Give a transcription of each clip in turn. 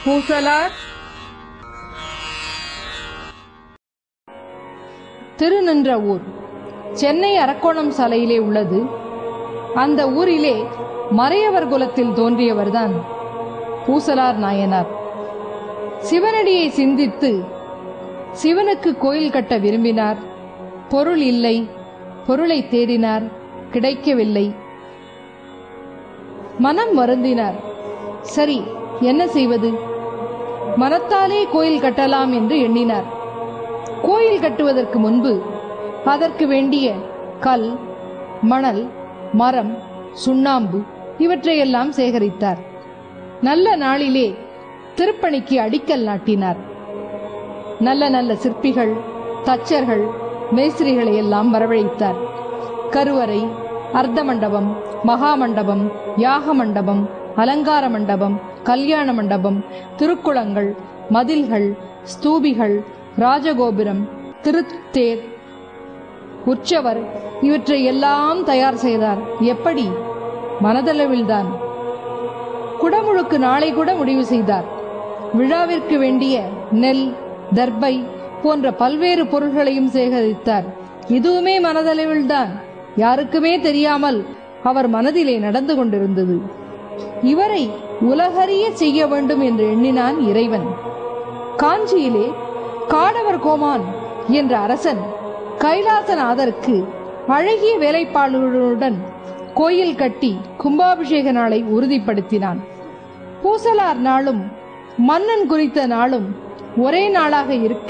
பூசலார் திருநின்ற ஊர் சென்னை அரக்கோணம் சாலையிலே உள்ளது அந்த ஊரிலே மறையவர் குலத்தில் தோன்றியவர்தான் பூசலார் நாயனார் சிவனடியை சிந்தித்து சிவனுக்கு கோயில் கட்ட விரும்பினார் பொருள் இல்லை பொருளை தேடினார் கிடைக்கவில்லை மனம் வருந்தினார் சரி என்ன செய்வது மனத்தாலே கோயில் கட்டலாம் என்று எண்ணினார் கோயில் கட்டுவதற்கு முன்பு அதற்கு வேண்டிய கல் மணல் மரம் சுண்ணாம்பு இவற்றையெல்லாம் சேகரித்தார் நல்ல நாளிலே திருப்பணிக்கு அடிக்கல் நாட்டினார் நல்ல நல்ல சிற்பிகள் தச்சர்கள் மேஸ்திரிகளை எல்லாம் வரவழைத்தார் கருவறை அர்த்த மண்டபம் மகா மண்டபம் யாக மண்டபம் அலங்கார மண்டபம் கல்யாண மண்டபம் திருக்குளங்கள் மதில்கள் ஸ்தூபிகள் ராஜகோபுரம் திருத்தேர் உற்சவர் இவற்றை எல்லாம் தயார் செய்தார் எப்படி மனதளவில்தான் குடமுழுக்கு நாளை கூட முடிவு செய்தார் விழாவிற்கு வேண்டிய நெல் தர்பை போன்ற பல்வேறு பொருள்களையும் சேகரித்தார் இதுவுமே மனதளவில்தான் யாருக்குமே தெரியாமல் அவர் மனதிலே நடந்து கொண்டிருந்தது இவரை உலகறிய செய்ய வேண்டும் என்று எண்ணினான் இறைவன் காஞ்சியிலே காடவர் கோமான் என்ற அரசன் கைலாசநாதருக்கு அழகிய வேலைப்பாடுகளுடன் கோயில் கட்டி கும்பாபிஷேக நாளை உறுதிப்படுத்தினான் பூசலார் நாளும் மன்னன் குறித்த நாளும் ஒரே நாளாக இருக்க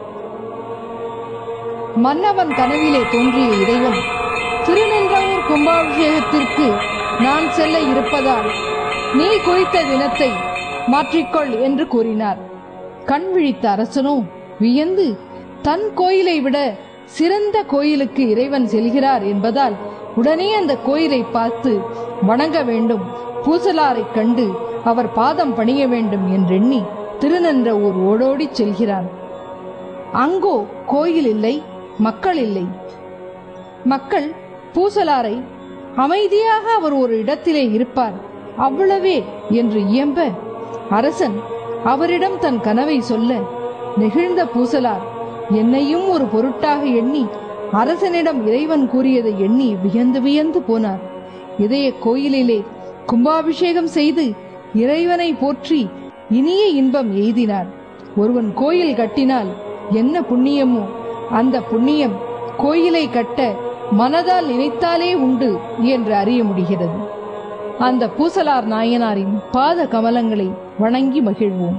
மன்னவன் கனவிலே தோன்றிய இறைவன் திருநென்றவூர் கும்பாபிஷேகத்திற்கு நான் செல்ல இருப்பதால் நீ குறித்த தினத்தை மாற்றிக்கொள் என்று கூறினார் கண் விழித்த அரசனோ வியந்து தன் கோயிலை விட சிறந்த கோயிலுக்கு இறைவன் செல்கிறார் என்பதால் உடனே அந்த கோயிலை பார்த்து வணங்க வேண்டும் பூசலாரைக் கண்டு அவர் பாதம் பணிய வேண்டும் என்றெண்ணி திருநன்ற ஊர் ஓடோடிச் செல்கிறான் அங்கோ கோயில் இல்லை மக்கள் இல்லை மக்கள் பூசலாரை அமைதியாக அவர் ஒரு இடத்திலே இருப்பார் அவ்வளவே என்று இயம்ப அரசன் அவரிடம் தன் கனவை சொல்ல நெகிழ்ந்த பூசலார் என்னையும் ஒரு பொருட்டாக எண்ணி அரசனிடம் இறைவன் கூறியதை எண்ணி வியந்து வியந்து போனார் இதய கோயிலிலே கும்பாபிஷேகம் செய்து இறைவனை போற்றி இனிய இன்பம் எய்தினார் ஒருவன் கோயில் கட்டினால் என்ன புண்ணியமோ அந்த புண்ணியம் கோயிலை கட்ட மனதால் நினைத்தாலே உண்டு என்று அறிய முடிகிறது அந்த பூசலார் நாயனாரின் பாத கமலங்களை வணங்கி மகிழ்வோம்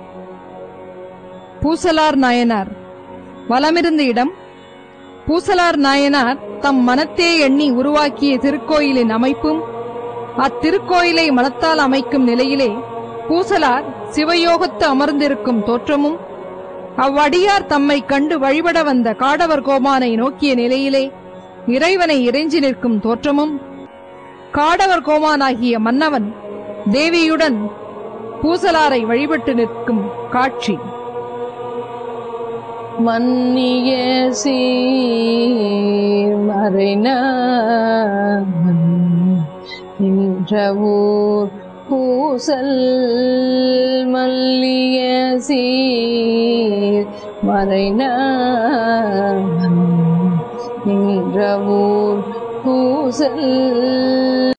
பூசலார் நாயனார் வலமிருந்த இடம் பூசலார் நாயனார் தம் மனத்தே எண்ணி உருவாக்கிய திருக்கோயிலின் அமைப்பும் அத்திருக்கோயிலை மனத்தால் அமைக்கும் நிலையிலே பூசலார் சிவயோகத்து அமர்ந்திருக்கும் தோற்றமும் அவ்வடியார் தம்மை கண்டு வழிபட வந்த காடவர் கோமானை நோக்கிய நிலையிலே இறைவனை இறைஞ்சி நிற்கும் தோற்றமும் காடவர் கோமானாகிய மன்னவன் தேவியுடன் பூசலாரை வழிபட்டு நிற்கும் காட்சி மன்னிய சீர்மறைன நின்ற ஊர் பூசல் மல்லிய சீர் மறைன நின்ற ஊர் பூசல்